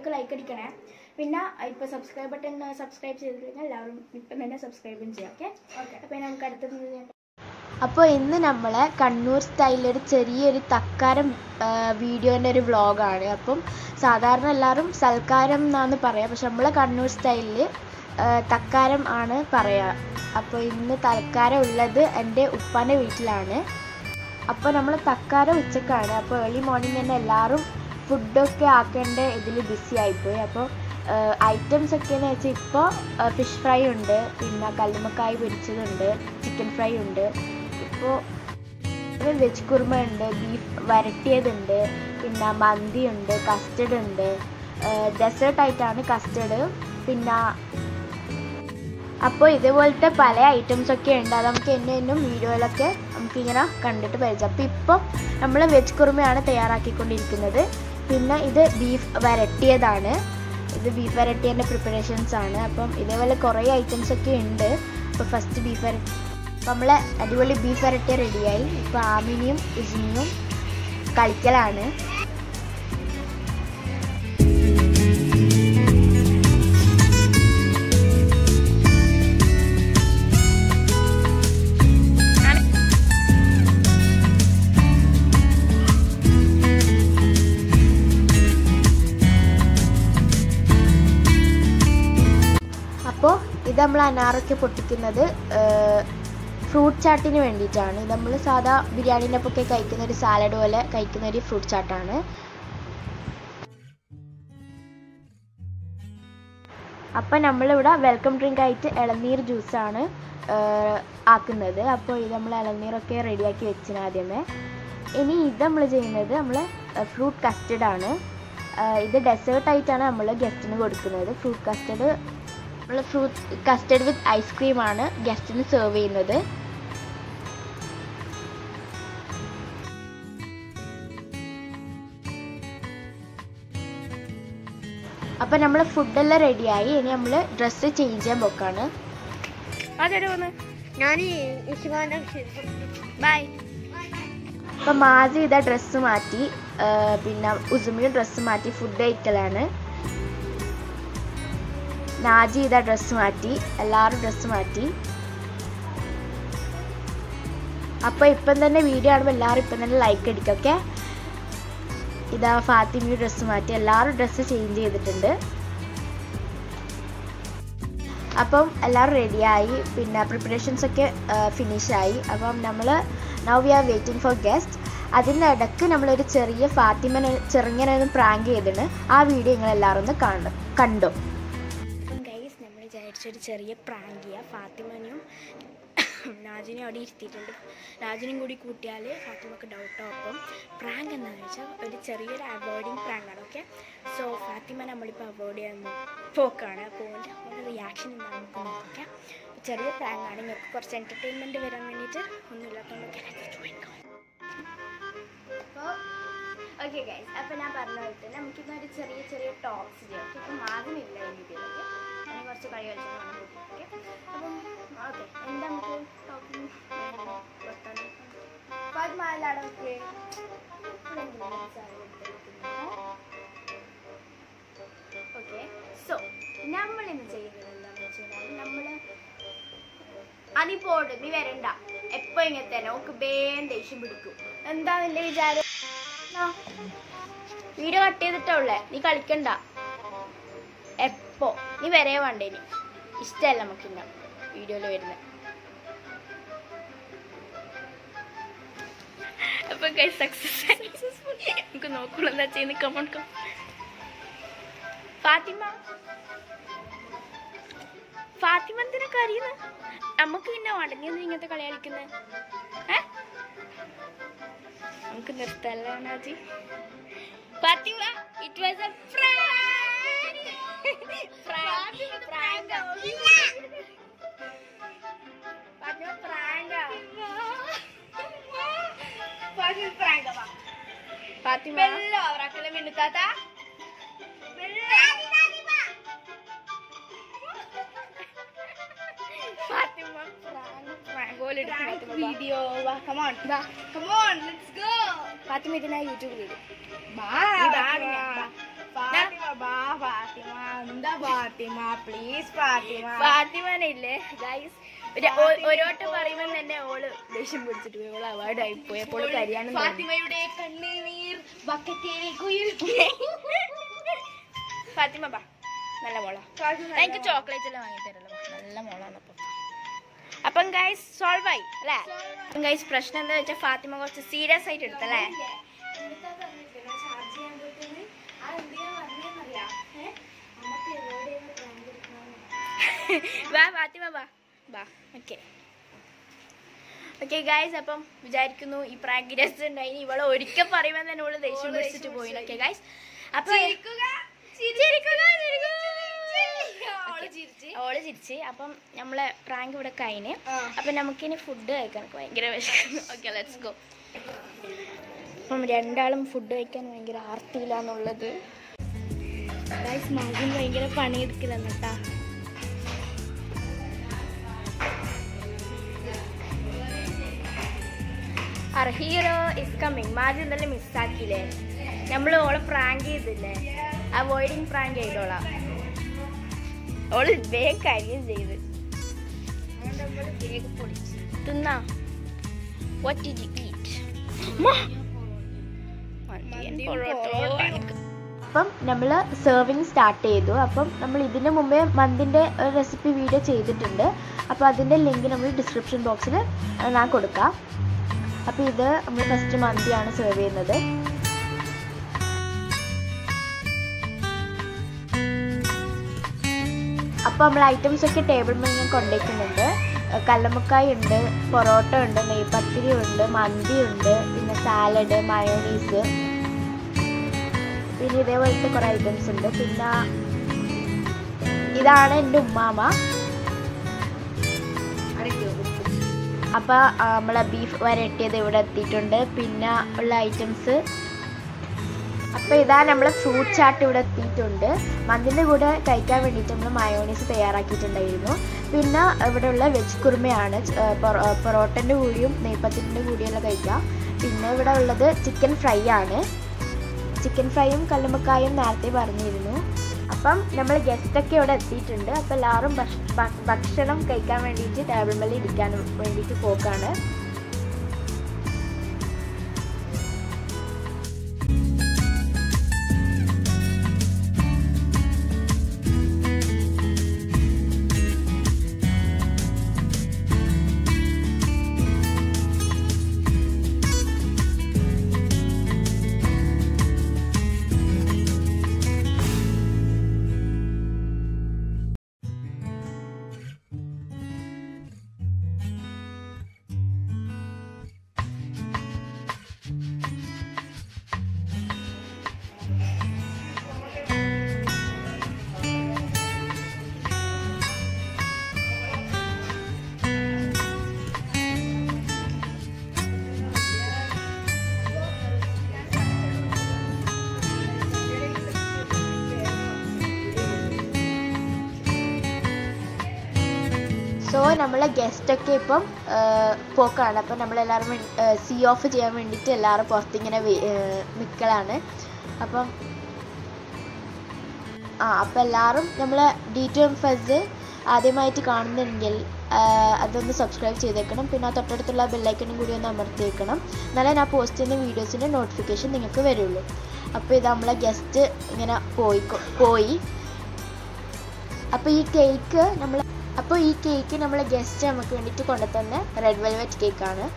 വീഡിയോക്ക് ലൈക്ക് അടിക്കണേ പിന്നെ ഇപ്പോൾ സബ്സ്ക്രൈബ് ബട്ടൺ സബ്സ്ക്രൈബ് ചെയ്ത് കഴിഞ്ഞാൽ എല്ലാവരും ഇപ്പം തന്നെ സബ്സ്ക്രൈബും ചെയ്യാം ഓക്കെ ഓക്കെ അപ്പോൾ നമുക്ക് അടുത്തത് ചെയ്യാം അപ്പോൾ ഇന്ന് നമ്മൾ കണ്ണൂർ സ്റ്റൈലിൽ ഒരു ചെറിയൊരു തക്കാരം വീഡിയോൻ്റെ ഒരു വ്ളോഗാണ് അപ്പം സാധാരണ എല്ലാവരും സൽക്കാരം എന്നാണ് പറയുക പക്ഷെ നമ്മൾ കണ്ണൂർ സ്റ്റൈലിൽ തക്കാരം ആണ് പറയുക അപ്പോൾ ഇന്ന് തൽക്കാരം ഉള്ളത് എൻ്റെ ഉപ്പാൻ്റെ വീട്ടിലാണ് അപ്പോൾ നമ്മൾ തക്കാരം ഉച്ചക്കാണ് അപ്പോൾ ഏർലി മോർണിംഗ് തന്നെ എല്ലാവരും ഫുഡൊക്കെ ആക്കേണ്ട ഇതിൽ ബിസി ആയിപ്പോയി അപ്പോൾ ഐറ്റംസ് ഒക്കെ എന്ന് വെച്ചാൽ ഇപ്പോൾ ഫിഷ് ഫ്രൈ ഉണ്ട് പിന്നെ കല്ലുമ്മക്കായ് പൊരിച്ചതുണ്ട് ചിക്കൻ ഫ്രൈ ഉണ്ട് ഇപ്പോൾ വെജ് കുർമ ഉണ്ട് ബീഫ് വരട്ടിയതുണ്ട് പിന്നെ മന്തി ഉണ്ട് കസ്റ്റഡ് ഉണ്ട് ഡെസേർട്ട് ആയിട്ടാണ് കസ്റ്റഡ് പിന്നെ അപ്പോൾ ഇതേപോലത്തെ പല ഐറ്റംസ് ഒക്കെ ഉണ്ട് അത് നമുക്ക് എന്നും എന്നും വീഡിയോയിലൊക്കെ നമുക്കിങ്ങനെ കണ്ടിട്ട് പരിചയം അപ്പോൾ ഇപ്പോൾ നമ്മൾ വെജ് കുറുമയാണ് തയ്യാറാക്കിക്കൊണ്ടിരിക്കുന്നത് പിന്നെ ഇത് ബീഫ് വരട്ടിയതാണ് ഇത് ബീഫ് വരട്ടിയതിൻ്റെ പ്രിപ്പറേഷൻസ് ആണ് അപ്പം ഇതേപോലെ കുറേ ഐറ്റംസ് ഒക്കെ ഉണ്ട് അപ്പോൾ ഫസ്റ്റ് ബീഫ് വരട്ടി അപ്പം നമ്മൾ അടിപൊളി ബീഫ് വരട്ടിയ റെഡിയായി ഇപ്പോൾ ആമിനിയും ഇസ്മിയും കളിക്കലാണ് അപ്പോൾ ഇത് നമ്മൾ അനാറൊക്കെ പൊട്ടിക്കുന്നത് ഫ്രൂട്ട് ചാട്ടിന് വേണ്ടിയിട്ടാണ് ഇത് നമ്മൾ സാധാ ബിരിയാണീൻ്റെ ഒപ്പം ഒക്കെ കഴിക്കുന്ന ഒരു സാലഡ് പോലെ കഴിക്കുന്ന ഒരു ഫ്രൂട്ട് ചാട്ടാണ് അപ്പം നമ്മളിവിടെ വെൽക്കം ഡ്രിങ്ക് ആയിട്ട് ഇളനീർ ജ്യൂസാണ് ആക്കുന്നത് അപ്പോൾ ഇത് നമ്മൾ ഇളനീരൊക്കെ റെഡിയാക്കി വെച്ചിന് ആദ്യമേ ഇനി ഇത് നമ്മൾ ചെയ്യുന്നത് നമ്മൾ ഫ്രൂട്ട് കസ്റ്റഡ് ആണ് ഇത് ഡെസേർട്ട് ആയിട്ടാണ് നമ്മൾ ഗസ്റ്റിന് കൊടുക്കുന്നത് ഫ്രൂട്ട് കസ്റ്റഡ് നമ്മൾ ഫ്രൂട്ട് കസ്റ്റഡ് വിത്ത് ഐസ്ക്രീമാണ് ഗസ്റ്റിന് സെർവ് ചെയ്യുന്നത് അപ്പം നമ്മൾ ഫുഡെല്ലാം റെഡിയായി ഇനി നമ്മൾ ഡ്രസ്സ് ചേഞ്ച് ചെയ്യാൻ പോക്കാണ് അതെ വന്ന് ഞാൻ ബൈ അപ്പം മാജി ഇതാ ഡ്രസ്സ് മാറ്റി ആ, പിന്നെ ഉസുമിയും ഡ്രസ്സ് മാറ്റി ഫുഡ് കഴിക്കലാണ് നാജി ഇതാ ഡ്രസ്സ് മാറ്റി എല്ലാവരും ഡ്രസ്സ് മാറ്റി അപ്പോൾ ഇപ്പം തന്നെ വീഡിയോ കാണുമ്പോൾ എല്ലാവരും ഇപ്പം തന്നെ ലൈക്ക് അടിക്കും ഓക്കെ ഇതാ ഫാത്തിമി ഡ്രസ്സ് മാറ്റി എല്ലാവരും ഡ്രസ്സ് ചേഞ്ച് ചെയ്തിട്ടുണ്ട് അപ്പം എല്ലാവരും റെഡിയായി പിന്നെ പ്രിപ്പറേഷൻസ് ഒക്കെ ഫിനിഷായി അപ്പം നമ്മൾ now we are waiting for guest അതിൻ്റെ ഇടയ്ക്ക് നമ്മളൊരു ചെറിയ ഫാത്തിമനെ ചെറുങ്ങനെ ഒന്ന് പ്രാങ്ക് ചെയ്തിട്ട് ആ വീഡിയോ നിങ്ങൾ എല്ലാവരും ഒന്ന് കാണും കണ്ടു അപ്പം ഗൈസ് നമ്മൾ വിചാരിച്ചൊരു ചെറിയ പ്രാങ്ക് ചെയ്യുക ഫാത്തിമനെയും നാജിനെയും അവിടെ ഇരുത്തിയിട്ടുണ്ട് നാജിനെയും കൂടി കൂട്ടിയാൽ ഫാത്തിമക്ക് ഡൗട്ടാവും അപ്പം പ്രാങ്ക് എന്താണെന്ന് വെച്ചാൽ ഒരു ചെറിയൊരു അവോയ്ഡിങ് പ്രാങ്കാണ് ഓക്കെ സോ ഫാത്തിമ നമ്മളിപ്പോൾ അവോയ്ഡ് ചെയ്യാൻ പോക്കാണ് അപ്പോൾ ഓൻ്റെ ഓൻ്റെ റിയാക്ഷൻ എന്താണെന്ന് നമുക്ക് നോക്കാം ചെറിയ പ്രാങ്കാണ് നിങ്ങൾക്ക് കുറച്ച് എൻ്റർടൈൻമെൻറ്റ് വരാൻ വേണ്ടിയിട്ട് ഒന്നുമില്ലാത്തതുകൊണ്ടൊക്കെ ചോദിക്കാം അപ്പോൾ ഓക്കെ ഗൈസ് അപ്പോൾ ഞാൻ പറഞ്ഞ പോലെ തന്നെ നമുക്കിന്ന് ഒരു ചെറിയ ചെറിയ ടോക്സ് ചെയ്യാം ഓക്കെ അപ്പം ആദ്യമില്ല ഈ വീഡിയോയിലൊക്കെ അങ്ങനെ കുറച്ച് കളി കളിച്ചിട്ട് ഓക്കെ അപ്പം ഓക്കെ എന്താ നമുക്ക് ടോക്കിംഗ് പതിനാലാടൊക്കെ ഓക്കെ സോ നമ്മൾ ഇന്ന് ചെയ്യുന്നത് എന്താണെന്ന് വെച്ച് കഴിഞ്ഞാൽ നമ്മൾ അതിപ്പോട് നീ വരണ്ട എപ്പോ ഇങ്ങനെ തന്നെ ഓക്ക് വേഗം ദേഷ്യം പിടിക്കും എന്താ നിന്റെ വിചാരം ആ, വീഡിയോ കട്ട് ചെയ്തിട്ടുള്ളേ നീ കളിക്കണ്ട എപ്പോ നീ വരേ വേണ്ടേ നീ ഇഷ്ടമല്ല നമുക്കിന്ന വീഡിയോയിൽ വരുന്നത് അപ്പൊ സക്സസ് നമുക്ക് നോക്കുള്ളൂ എന്താ ചെയ്യുന്ന കമൺ കം ഫാത്തിമ ഫാത്തിമ എന്തിനാ കറിയുന്നത് നമുക്ക് പിന്നെ വേണ്ട നീ എന്തിനാ ഇങ്ങനത്തെ കളി കളിക്കുന്നത് ഏ നമുക്ക് നിർത്തല്ലോ Naji Fathima it was a prank prank prank Fathima prank Fathima prank Fathima വെല്ലോ അവരക്കലെ മിന്നുത്താത്ത ഫാത്തിമ പ്രാങ്ക് പ്രാങ്ക് പോലെ വീഡിയോ വാ കമോൺ വാ കമോൺ ലെറ്റ്സ് ഗോ ഫാത്തിമ ഇതിനാ യൂട്യൂബിൽ ഇടും Bye. Bye. Fatima, ബാ ഫാത്തിമ എന്താ ഫാത്തിമ പ്ലീസ് ഫാത്തിമ ഫാത്തിമാനെ ഇല്ലേ ഗൈസ് ഒരോട്ട് പറയുമ്പോൾ തന്നെ ഓള് ദേഷ്യം പിടിച്ചിട്ട് പോയി ഓള് അവാർഡ് ആയിപ്പോയി അപ്പോൾ ഓള് കരിയാനും തുടങ്ങി. ഫാത്തിമയുടെ കണ്ണീർ ബക്കറ്റിലേക്ക് ഉയർത്തി ഫാത്തിമ ബാ നല്ല മോളാ എനിക്ക് ചോക്ലേറ്റ് എല്ലാം വാങ്ങി തരല്ലോ നല്ല മോളാണ് അപ്പം അപ്പം ഗൈസ് സോൾവ് ആയി അല്ലേ അപ്പം ഗൈസ് പ്രശ്നം എന്താ വെച്ചാൽ ഫാത്തിമ കുറച്ച് സീരിയസ് ആയിട്ട് എടുത്തല്ലേ വാ ഫാത്തിമ വാ വാ ഓക്കെ ഓക്കെ ഗൈസ് അപ്പം വിചാരിക്കുന്നു ഈ പ്രാങ്ക് രസം ഉണ്ടായി ഇവളെ ഒരിക്കൽ പറയുമ്പോൾ തന്നെ ഓള് ദേഷ്യം പിടിച്ചിട്ട് പോയി ഓക്കെ ഗൈസ് അപ്പൊ ചിരിക്കുക, ചിരിക്കുക. ഓള് ചിരിച്ച് അപ്പം നമ്മളെ പ്രാങ്ക് ഇവിടെ കഴിഞ്ഞ് അപ്പം നമുക്കിനി ഫുഡ് കഴിക്കാൻ എനിക്ക് ഭയങ്കര വിശക്കുന്നു ഓക്കെ ലെറ്റ്സ് ഗോ അപ്പം രണ്ടാളും ഫുഡ് കഴിക്കാൻ ഭയങ്കര ആർത്തിയില്ലാന്നുള്ളത് ഗൈസ് മകൻ ഭയങ്കര പണിയെടുക്കലെന്ന് കേട്ടാ our hero is coming മാജി എന്തായാലും മിസ്സാക്കിയില്ലേ നമ്മൾ ഓളെ പ്രാങ്ക് ചെയ്തില്ലേ അവോയ്ഡിങ് പ്രാങ്ക് ചെയ്തോളാം ഓള് വേഗം കാര്യം ചെയ്ത് തിന്നാ വാട്ട് ഡിഡ് യു ഈറ്റ് അപ്പം നമ്മൾ സെർവിങ് സ്റ്റാർട്ട് ചെയ്തു അപ്പം നമ്മൾ ഇതിന് മുമ്പേ മന്തിൻ്റെ റെസിപ്പി വീഡിയോ ചെയ്തിട്ടുണ്ട് അപ്പോൾ അതിൻ്റെ ലിങ്ക് നമ്മൾ ഡിസ്ക്രിപ്ഷൻ ബോക്സിൽ ഞാൻ കൊടുക്കാം അപ്പോൾ ഇത് നമ്മൾ ഫസ്റ്റ് മന്തിയാണ് സെർവ് ചെയ്യുന്നത് അപ്പോൾ നമ്മൾ ഐറ്റംസ് ഒക്കെ ടേബിൾ മേൽ ഞാൻ കൊണ്ടുവയ്ക്കുന്നുണ്ട് കല്ലമുക്കായ ഉണ്ട് പൊറോട്ട ഉണ്ട് നെയ്പത്തിരി ഉണ്ട് മന്തി ഉണ്ട് പിന്നെ സാലഡ് മയോണീസ് പിന്നെ ഇതേപോലത്തെ കുറേ ഐറ്റംസ് ഉണ്ട് പിന്നെ ഇതാണ് എൻ്റെ ഉമ്മാമ അപ്പോൾ നമ്മളെ ബീഫ് വരട്ടിയത് ഇവിടെ എത്തിയിട്ടുണ്ട് പിന്നെ ഉള്ള ഐറ്റംസ് അപ്പോൾ ഇതാ നമ്മളെ ഫ്രൂട്ട് ചാട്ട് ഇവിടെ എത്തിയിട്ടുണ്ട് മന്തിൻ്റെ കൂടെ കഴിക്കാൻ വേണ്ടിയിട്ട് നമ്മൾ മയോണീസ് തയ്യാറാക്കിയിട്ടുണ്ടായിരുന്നു പിന്നെ ഇവിടെയുള്ള വെജ് കുറുമയാണ് ച- ഏർ പൊറോ- ഏർ പൊറോട്ടൻ്റെ കൂടിയും നെയ്പ്പത്തിൻ്റെ കൂടിയുള്ള കഴിക്കുക പിന്നെ ഇവിടെ ഉള്ളത് ചിക്കൻ ഫ്രൈ ആണ് ചിക്കൻ ഫ്രൈയും കല്ലുമ്മക്കായും നേരത്തെ പറഞ്ഞിരുന്നു അപ്പം നമ്മൾ ഗസ്റ്റൊക്കെ ഇവിടെ എത്തിയിട്ടുണ്ട് അപ്പോൾ എല്ലാവരും ഭക്ഷ- ഭ- ഭക്ഷണം കഴിക്കാൻ വേണ്ടിയിട്ട് ടേബിൾ മേലെ ഇരിക്കാൻ വേണ്ടിയിട്ട് പോക്കാണ് സോ നമ്മളെ ഗസ്റ്റൊക്കെ ഇപ്പം ആ, പോക്കാണ് അപ്പം നമ്മളെല്ലാവരും സീ ഓഫ് ചെയ്യാൻ വേണ്ടിയിട്ട് എല്ലാവരും പുറത്തിങ്ങനെ നിൽക്കലാണ് അപ്പം ആ അപ്പം എല്ലാവരും നമ്മൾ ഡി ടു എം ഫസ് ആദ്യമായിട്ട് കാണുന്നുണ്ടെങ്കിൽ ആ, അതൊന്ന് സബ്സ്ക്രൈബ് ചെയ്തേക്കണം പിന്നെ ആ തൊട്ടടുത്തുള്ള ബെല്ലൈക്കണും കൂടി ഒന്ന് അമർത്തിയേക്കണം എന്നാലേ ഞാൻ പോസ്റ്റ് ചെയ്യുന്ന വീഡിയോസിൻ്റെ നോട്ടിഫിക്കേഷൻ നിങ്ങൾക്ക് വരുള്ളൂ അപ്പോൾ ഇത് നമ്മളെ ഗസ്റ്റ് ഇങ്ങനെ പോയി പോയി അപ്പോൾ ഈ കേക്ക് നമ്മൾ അപ്പോൾ ഈ കേക്ക് നമ്മളെ ഗസ്റ്റ് നമുക്ക് വേണ്ടിയിട്ട് കൊണ്ടുതന്ന റെഡ് വെൽവെറ്റ് കേക്കാണ്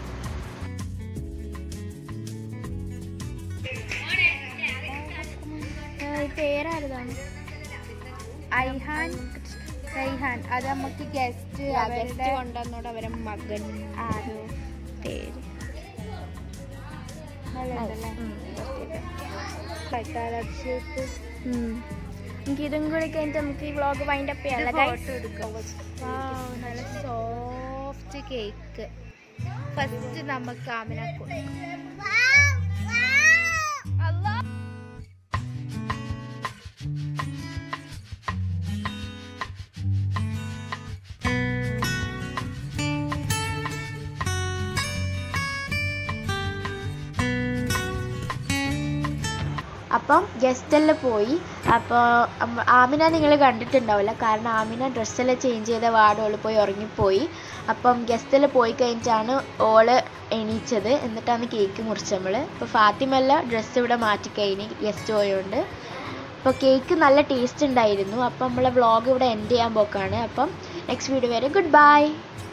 പേരാരതാണ് ഐഹാൻ റൈഹാൻ അത് നമുക്ക് ഗസ്റ്റ് ഗസ്റ്റ് അവരുടെ കൊണ്ടുവന്നോട് അവരെ മകൻ ആരോ പേര് നല്ലതല്ലേ പട്ടാളത്ത് നമുക്ക് ഇതും കൂടി കഴിഞ്ഞിട്ട് നമുക്ക് ഈ വ്ളോഗ് വൈൻഡ് അപ്പ് ചെയ്യാം ഫോട്ടോ എടുക്കാം നല്ല സോഫ്റ്റ് കേക്ക് ഫസ്റ്റ് നമുക്ക് ആമിന അപ്പം ഗസ്റ്റെല്ലാം പോയി അപ്പോൾ ആമിന നിങ്ങൾ കണ്ടിട്ടുണ്ടാവില്ല കാരണം ആമിന ഡ്രസ്സെല്ലാം ചേഞ്ച് ചെയ്ത വാർഡ് പോയി ഉറങ്ങിപ്പോയി അപ്പം ഗസ്റ്റെല്ലാം പോയി കഴിഞ്ഞിട്ടാണ് ഓള് എണീച്ചത് എന്നിട്ടാണ് കേക്ക് മുറിച്ചത് നമ്മൾ അപ്പോൾ ഫാത്തിമല്ല ഡ്രസ്സ് ഇവിടെ മാറ്റി കഴിഞ്ഞ് ഗസ്റ്റ് പോയതുകൊണ്ട് അപ്പോൾ കേക്ക് നല്ല ടേസ്റ്റ് ഉണ്ടായിരുന്നു അപ്പം നമ്മളെ വ്ളോഗ് ഇവിടെ എൻഡ് ചെയ്യാൻ പോക്കാണ് അപ്പം നെക്സ്റ്റ് വീഡിയോ വരെ ഗുഡ് ബൈ